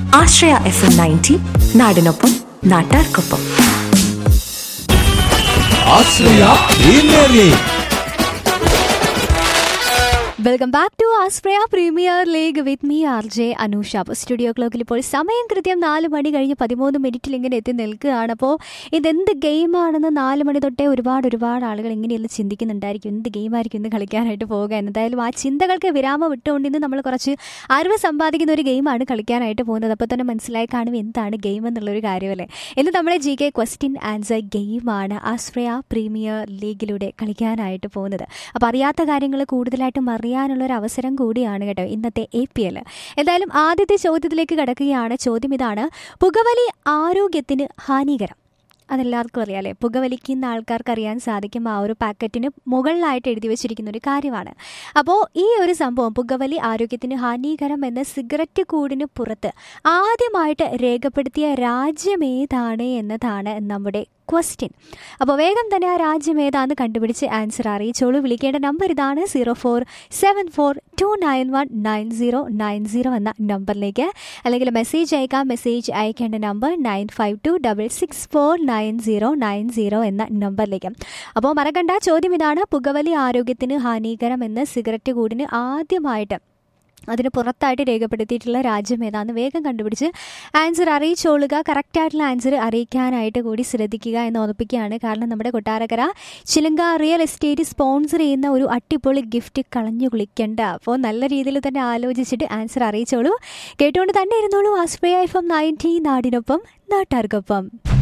ആശ്രയ F M ninety നാടിനൊപ്പം നാട്ടാർക്കൊപ്പം Ashraya premier league welcome back to Ashraya premier league with me R J Anusha അപ്പോൾ studio ക്ലോക്കിൽ ഇപ്പോൾ സമയം കൃത്യം നാല് മണി കഴിഞ്ഞ് പതിമൂന്ന് മിനിറ്റിൽ ഇങ്ങനെ എത്തി നിൽക്കുകയാണ് അപ്പോൾ ഇതെന്ത് ഗെയിമാണെന്ന് നാല് മണി തൊട്ടേ ഒരുപാട് ഒരുപാട് ആളുകൾ ഇങ്ങനെയെല്ലാം ചിന്തിക്കുന്നുണ്ടായിരിക്കും എന്ത് ഗെയിമായിരിക്കും ഇന്ന് കളിക്കാനായിട്ട് പോകുക എന്തായാലും ആ ചിന്തകൾക്ക് വിരാമം വിട്ടുകൊണ്ട് ഇന്ന് നമ്മൾ കുറച്ച് അറിവ് സമ്പാദിക്കുന്ന ഒരു ഗെയിമാണ് കളിക്കാനായിട്ട് പോകുന്നത് അപ്പോൾ തന്നെ മനസ്സിലായി കാണും എന്താണ് ഗെയിം എന്നുള്ളൊരു കാര്യമല്ലേ ഇന്ന് നമ്മളെ ജി കെ ക്വസ്റ്റ്യൻ ആൻസർ ഗെയിമാണ് ആശ്രയ പ്രീമിയർ ലീഗിലൂടെ കളിക്കാനായിട്ട് പോകുന്നത് അപ്പോൾ അറിയാത്ത കാര്യങ്ങൾ കൂടുതലായിട്ടും അറിയാനുള്ള ഒരു അവസരം കൂടിയാണ് കേട്ടോ ഇന്നത്തെ എ പി എൽ എന്തായാലും ആദ്യത്തെ ചോദ്യത്തിലേക്ക് കിടക്കുകയാണ് ചോദ്യം ഇതാണ് പുകവലി ആരോഗ്യത്തിന് ഹാനികരം അതെല്ലാവർക്കും അറിയാലേ പുകവലിക്കുന്ന ആൾക്കാർക്ക് അറിയാൻ സാധിക്കും ആ ഒരു പാക്കറ്റിന് മുകളിലായിട്ട് എഴുതി വെച്ചിരിക്കുന്ന ഒരു കാര്യമാണ് അപ്പോൾ ഈ ഒരു സംഭവം പുകവലി ആരോഗ്യത്തിന് ഹാനികരം എന്ന സിഗരറ്റ് കൂടിന് പുറത്ത് ആദ്യമായിട്ട് രേഖപ്പെടുത്തിയ രാജ്യം ഏതാണ് എന്നതാണ് നമ്മുടെ ക്വസ്റ്റ്യൻ അപ്പോൾ വേഗം തന്നെ ആ രാജ്യം ഏതാന്ന് കണ്ടുപിടിച്ച് ആൻസർ അറിയിച്ചോളൂ വിളിക്കേണ്ട നമ്പർ ഇതാണ് zero four seven four two nine one nine zero nine zero എന്ന നമ്പറിലേക്ക് അല്ലെങ്കിൽ മെസ്സേജ് അയക്കാം മെസ്സേജ് അയക്കേണ്ട number nine five two double six four nine zero nine zero എന്ന നമ്പറിലേക്ക് അപ്പോൾ മറക്കണ്ട ചോദ്യം ഇതാണ് പുകവലി ആരോഗ്യത്തിന് ഹാനികരം എന്ന സിഗരറ്റ് കൂടിന് ആദ്യമായിട്ട് അതിന് പുറത്തായിട്ട് രേഖപ്പെടുത്തിയിട്ടുള്ള രാജ്യം ഏതാണെന്ന് വേഗം കണ്ടുപിടിച്ച് ആൻസർ അറിയിച്ചോളുക കറക്റ്റായിട്ടുള്ള ആൻസർ അറിയിക്കാനായിട്ട് കൂടി ശ്രദ്ധിക്കുക എന്ന് ഓർപ്പിക്കുകയാണ് കാരണം നമ്മുടെ കൊട്ടാരക്കര ചിലങ്ക റിയൽ എസ്റ്റേറ്റ് സ്പോൺസർ ചെയ്യുന്ന ഒരു അടിപൊളി ഗിഫ്റ്റ് കളഞ്ഞു കുളിക്കണ്ട അപ്പോൾ നല്ല രീതിയിൽ തന്നെ ആലോചിച്ചിട്ട് ആൻസർ അറിയിച്ചോളൂ കേട്ടുകൊണ്ട് തന്നെ ഇരുന്നോളൂ ആസ്പ്രയ എഫ് എം നയൻറ്റി നാടിനൊപ്പം നാട്ടാർക്കൊപ്പം